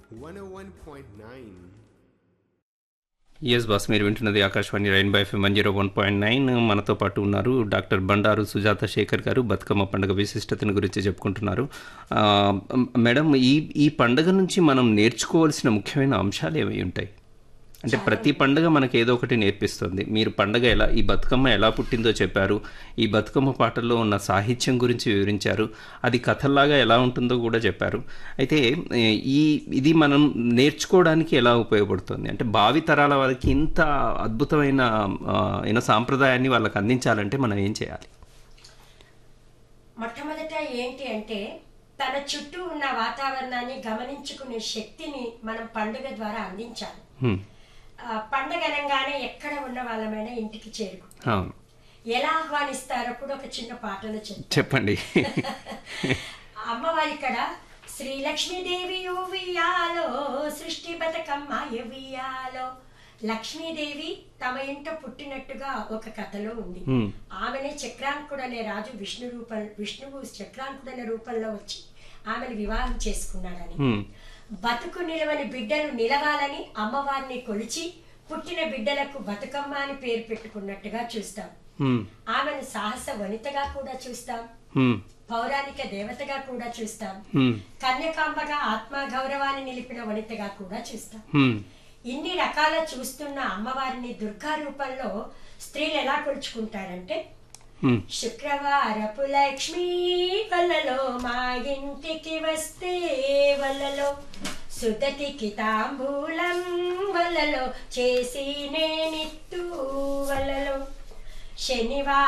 101.9. Yes boss మీరు వింటున్నది Akashvani rainbow FM one zero one point nine మనతో పాటు ఉన్నారు డాక్టర్ బండారు సుజాత శేఖర్ గారు బతుకమ్మ పండుగ విశిష్టతను గురించి చెప్పుకుంటున్నారు ఆ, మేడం ఈ ఈ పండుగ నుంచి మనం నేర్చుకోవాల్సిన ముఖ్యమైన అంశాలు ఏమై ఉంటాయి అంటే ప్రతి పండుగ మనకి ఏదో ఒకటి నేర్పిస్తుంది మీరు పండుగ ఎలా ఈ బతుకమ్మ ఎలా పుట్టిందో చెప్పారు ఈ బతుకమ్మ పాటల్లో ఉన్న సాహిత్యం గురించి వివరించారు అది కథల్లాగా ఎలా ఉంటుందో కూడా చెప్పారు అయితే ఏ, ఈ ఇది మనం నేర్చుకోవడానికి ఎలా ఉపయోగపడుతుంది అంటే భావి తరాల వారికి ఇంత అద్భుతమైన ఆ, ఏదో సాంప్రదాయాన్ని వాళ్ళకి అందించాలంటే మనం ఏం చేయాలి మొట్టమొదట ఏంటి అంటే తన చుట్టూ ఉన్న వాతావరణాన్ని గమనించుకునే శక్తిని మనం పండుగ ద్వారా అందించాలి హ్మ్, ఆ, పండుగ అనగానే ఎక్కడ ఉన్న వాళ్ళమైనా ఇంటికి చేరుకు అవును ఎలా ఆహ్వానిస్తారో కూడా ఒక చిన్న పాటలో చెప్తారు చెప్పండి అమ్మవారి ఇక్కడ శ్రీ లక్ష్మీదేవి ఉయ్యాలో సృష్టి బతుకమ్మ ఉయ్యాలో లక్ష్మీదేవి తమ ఇంట పుట్టినట్టుగా ఒక కథలో ఉంది హ్మ్, ఆమెనే చక్రాంకుడు అనే రాజు విష్ణు రూపం విష్ణువు చక్రాంకుడు అనే రూపంలో వచ్చి ఆమెను వివాహం చేసుకున్నాడని హ్మ్, బతుకు నిలవని బిడ్డలు నిలవాలని అమ్మవారిని కొలిచి పుట్టిన బిడ్డలకు బతుకమ్మ అని పేరు పెట్టుకున్నట్టుగా చూస్తాం హ్మ్, ఆమెను సాహస వనితగా కూడా చూస్తాం హ్మ్, పౌరాణిక దేవతగా కూడా చూస్తాం హ్మ్, కన్యకాంబగా ఆత్మ గౌరవాన్ని నిలిపిన వనితగా కూడా చూస్తాం హ్మ్, ఇన్ని రకాల చూస్తున్న అమ్మవారిని దుర్గా రూపంలో స్త్రీలు ఎలా కొలుచుకుంటారంటే హ్మ్, శుక్రవారపు లక్ష్మీ వల్లలో మా ఇంటికి వస్తే వల్లలో సుదతికి తాంబూలం వల్లలో చేసి నేనిత్తు వల్లలో శనివారం